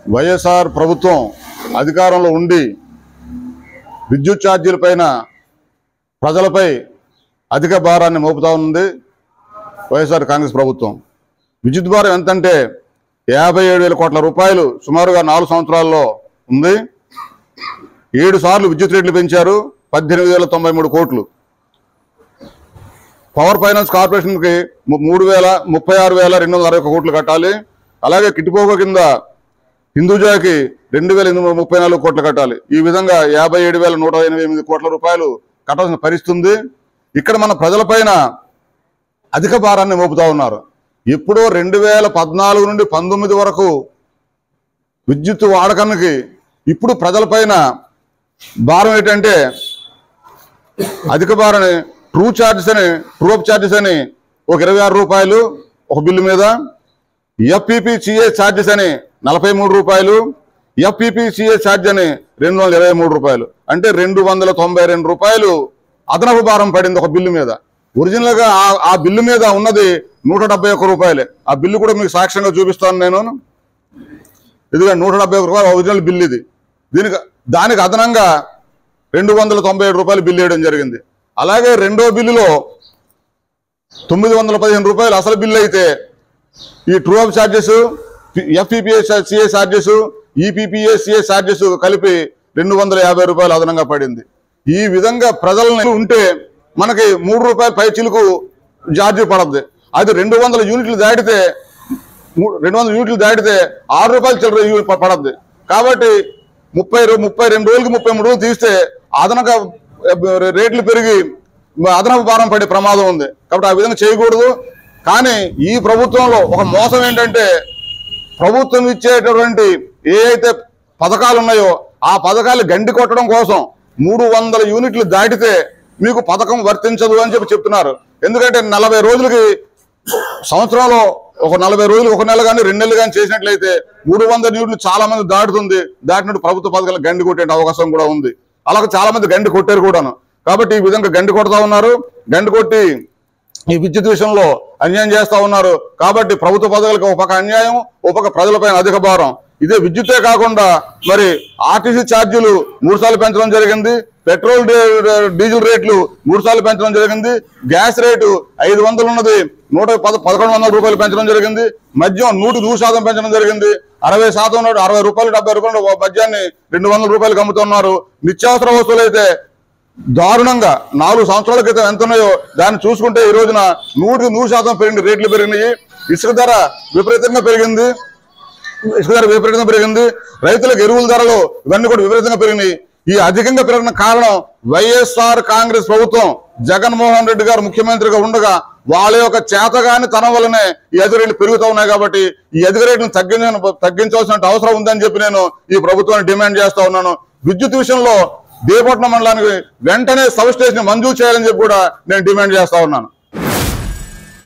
వైఎస్ఆర్ ప్రభుత్వం అధికారంలో ఉండి విద్యుత్ ఛార్జీల పైన ప్రజలపై అధిక భారాన్ని మోపుతా ఉంది వైఎస్ఆర్ కాంగ్రెస్ ప్రభుత్వం విద్యుత్ భారం ఎంతంటే యాభై ఏడు వేల కోట్ల రూపాయలు సుమారుగా నాలుగు సంవత్సరాల్లో ఉంది ఏడు సార్లు విద్యుత్ రేట్లు పెంచారు పద్దెనిమిది వేల తొంభై మూడు కోట్లు పవర్ ఫైనాన్స్ కార్పొరేషన్కి ము- మూడు వేల ముప్పై ఆరు వేల రెండు వందల అరవై ఒక కోట్లు కట్టాలి అలాగే కిటిపోక కింద హిందూజాకి రెండు వేల ఎనిమిది వందల ముప్పై నాలుగు కోట్లు కట్టాలి ఈ విధంగా యాభై ఏడు వేల నూట ఎనభై ఎనిమిది కోట్ల రూపాయలు కట్టాల్సిన పరిస్థితి ఉంది ఇక్కడ మన ప్రజలపైన అధిక భారాన్ని మోపుతా ఉన్నారు ఎప్పుడో రెండు వేల పద్నాలుగు నుండి పంతొమ్మిది వరకు విద్యుత్ వాడకానికి ఇప్పుడు ప్రజలపైన భారం ఏంటంటే అధిక భారం ట్రూ ఛార్జెస్ అని ట్రూ అప్ ఛార్జెస్ అని ఒక ఇరవై ఆరు రూపాయలు ఒక బిల్లు మీద ఎఫ్పిపి సిఏ ఛార్జెస్ అని నలభై మూడు రూపాయలు ఎఫ్పిపి సిఏ ఛార్జ్ అని రెండు వందల ఇరవై మూడు రూపాయలు అంటే రెండు వందల తొంభై రెండు రూపాయలు అదనపు భారం పడింది ఒక బిల్లు మీద ఒరిజినల్ గా ఆ- ఆ బిల్లు మీద ఉన్నది నూట డెబ్బై ఒక్క రూపాయలే ఆ బిల్లు కూడా మీకు సాక్ష్యంగా చూపిస్తాను నేను ఇదిగా నూట డెబ్బై ఒక్క రూపాయలు ఒరిజినల్ బిల్లు ఇది దీనికి దానికి అదనంగా రెండు వందల తొంభై ఏడు రూపాయలు బిల్లు వేయడం జరిగింది అలాగే రెండో బిల్లులో తొమ్మిది వందల పదిహేను రూపాయలు అసలు బిల్లు అయితే ఈ true up charges FEPA CA charges EPPA CA charges కలిపి రెండు వందల యాభై రూపాయలు అదనంగా పడింది ఈ విధంగా ప్రజలను ఉంటే మనకి మూడు రూపాయల పై చిలుకు ఛార్జీ పడద్ది అది రెండు వందల యూనిట్లు దాటితే మూ- రెండు వందల యూనిట్లు దాటితే ఆరు రూపాయలు చిల్లర యూ- ప- పడద్ది కాబట్టి ముప్పై రో- ముప్పై రెండు రోజులకి ముప్పై మూడు రోజులు తీస్తే అదనంగా ఎ- రేట్లు పెరిగి అదనపు భారం పడే ప్రమాదం ఉంది కాబట్టి ఆ విధంగా చేయకూడదు కానీ ఈ ప్రభుత్వంలో ఒక మోసం ఏంటంటే ప్రభుత్వం ఇచ్చేటటువంటి ఏ అయితే పథకాలు ఉన్నాయో ఆ పథకాలు గండి కొట్టడం కోసం మూడు వందల యూనిట్లు దాటితే మీకు పథకం వర్తించదు అని చెప్పి చెప్తున్నారు ఎందుకంటే నలభై రోజులకి సంవత్సరంలో ఒక నలభై రోజులు ఒక నెల కానీ రెండు నెలలు కానీ చేసినట్లయితే మూడు వందల యూనిట్లు చాలా మంది దాటుతుంది దాటినట్టు ప్రభుత్వ పథకాలు గండి కొట్టే అవకాశం కూడా ఉంది అలాగే చాలా మంది గండి కొట్టారు కూడాను కాబట్టి ఈ విధంగా గండి కొడతా ఉన్నారు గండి కొట్టి ఈ విద్యుత్ విషయంలో అన్యాయం చేస్తా ఉన్నారు కాబట్టి ప్రభుత్వ పదవులకు ఒక పక్క అన్యాయం ఒక పక్క ప్రజలపైన అధిక భారం ఇదే విద్యుత్తే కాకుండా మరి ఆర్టీసీ ఛార్జీలు మూడు సార్లు పెంచడం జరిగింది పెట్రోల్ డీ- డీజిల్ రేట్లు మూడు సార్లు పెంచడం జరిగింది గ్యాస్ రేటు ఐదు వందలు ఉన్నది నూట పద పదకొండు వందల రూపాయలు పెంచడం జరిగింది మద్యం నూటి నూరు శాతం పెంచడం జరిగింది అరవై శాతం ఉన్నట్టు అరవై రూపాయలు డెబ్బై రూపాయలు మద్యాన్ని రెండు వందల రూపాయలకు అమ్ముతున్నారు నిత్యావసర వస్తువులు అయితే దారుణంగా నాలుగు సంవత్సరాల క్రితం ఎంత ఉన్నాయో దాన్ని చూసుకుంటే ఈ రోజున నూటికి నూరు శాతం పెరిగింది రేట్లు పెరిగినాయి ఇసుక ధర విపరీతంగా పెరిగింది ఇసుక ధర విపరీతంగా పెరిగింది రైతులకు ఎరువుల ధరలు ఇవన్నీ కూడా విపరీతంగా పెరిగినాయి ఈ అధికంగా పెరిగిన కారణం వైఎస్ఆర్ కాంగ్రెస్ ప్రభుత్వం జగన్మోహన్ రెడ్డి గారు ముఖ్యమంత్రిగా ఉండగా వాళ్ళ యొక్క చేతగాని తనం వల్లనే ఈ అధిక రేట్లు పెరుగుతూ ఉన్నాయి కాబట్టి ఈ అధిక రేట్లను తగ్గించ తగ్గించవలసిన అవసరం ఉందని చెప్పి నేను ఈ ప్రభుత్వాన్ని డిమాండ్ చేస్తా ఉన్నాను విద్యుత్ విషయంలో దేవపట్నం మండలానికి వెంటనే సబ్ స్టేషన్ మంజూరు చేయాలని చెప్పి కూడా నేను డిమాండ్ చేస్తా ఉన్నాను